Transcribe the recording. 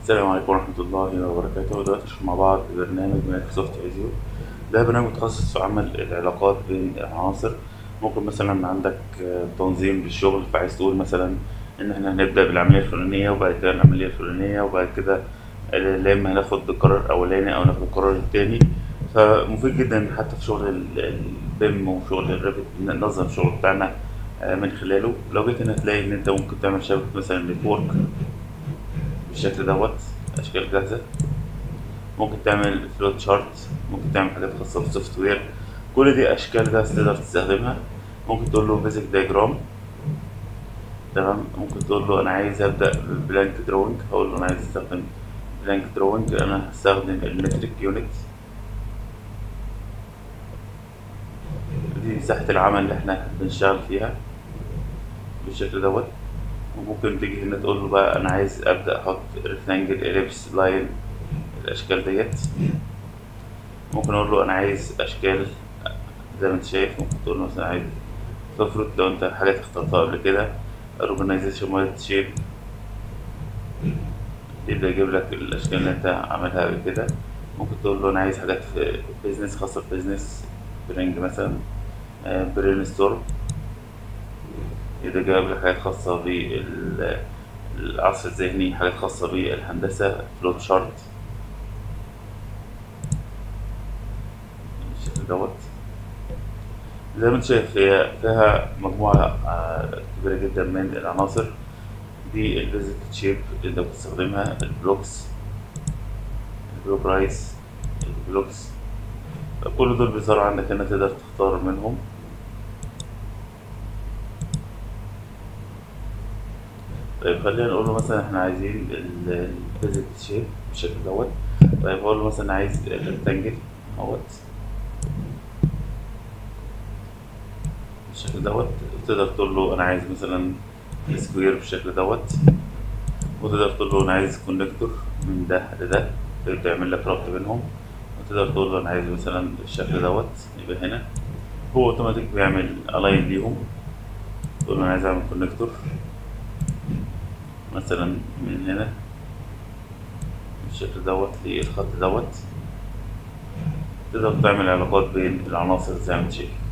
السلام عليكم ورحمة الله وبركاته دلوقتي نشوف مع بعض برنامج مايكروسوفت فيزيو ده برنامج متخصص في عمل العلاقات بين العناصر ممكن مثلا عندك آه، تنظيم للشغل فعايز تقول مثلا إن احنا هنبدأ بالعملية الفلانية وبعد كده العملية الفلانية وبعد كده ال- يا إما هناخد القرار الأولاني أو ناخد القرار التاني فمفيد جدا حتى في شغل ال- البيم وشغل الريفت ننظم الشغل بتاعنا آه، من خلاله لو جيت هنا هتلاقي إن أنت ممكن تعمل شبكة مثلا نتورك بالشكل دوت اشكال جاهزه ممكن تعمل فلوت شارت ممكن تعمل حاجات خاصه بالسوفت وير كل دي اشكال جاهزه تقدر تستخدمها ممكن تقول له بيزك دايجرام تمام ممكن تقول له انا عايز ابدا بلانك دروينج هقول له انا عايز استخدم بلانك دروينج انا هستخدم المتريك يونت دي مساحه العمل اللي احنا بنشتغل فيها بالشكل دوت وممكن تيجي هنا تقول له بقى انا عايز ابدا احط ريكتانجل اليبس لاين الاشكال ديت ممكن اقول له انا عايز اشكال زي ما انت شايف ممكن تقول له مثلا عايز تفرض لو انت حاجات اخترتها قبل كده اورجنايزيشن مايت شيب يبدا يجيب لك الاشكال اللي انت عاملها قبل كده ممكن تقول له انا عايز حاجات في بيزنس خاصه ببيزنس برينج مثلا برين ستورم إذا جاب لك حاجات خاصة بالعصر الذهني حاجات خاصة بالهندسة فلوت شارت بالشكل دوت زي ما انت شايف هي فيها مجموعة آه، كبيرة جدا من العناصر دي البيزك شيب اللي انت بتستخدمها البلوكس البلوك رايس البلوكس كل دول بيظهروا عندك هنا تقدر تختار منهم طيب خلينا نقول له مثلا احنا عايزين البيزك شيب بالشكل دوت طيب اقول له مثلا عايز الريكتانجل اهوت بالشكل دوت تقدر تقول له انا عايز مثلا سكوير بالشكل دوت وتقدر تقول له انا عايز كونكتور من ده لده يبدأ يعمل لك ربط بينهم وتقدر تقول له انا عايز مثلا الشكل دوت يبقى هنا هو اوتوماتيك بيعمل الاين ليهم تقول له انا عايز اعمل كونكتور مثلا من هنا بالشكل دوت للخط دوت تقدر تعمل علاقات بين العناصر زي ما انت شايف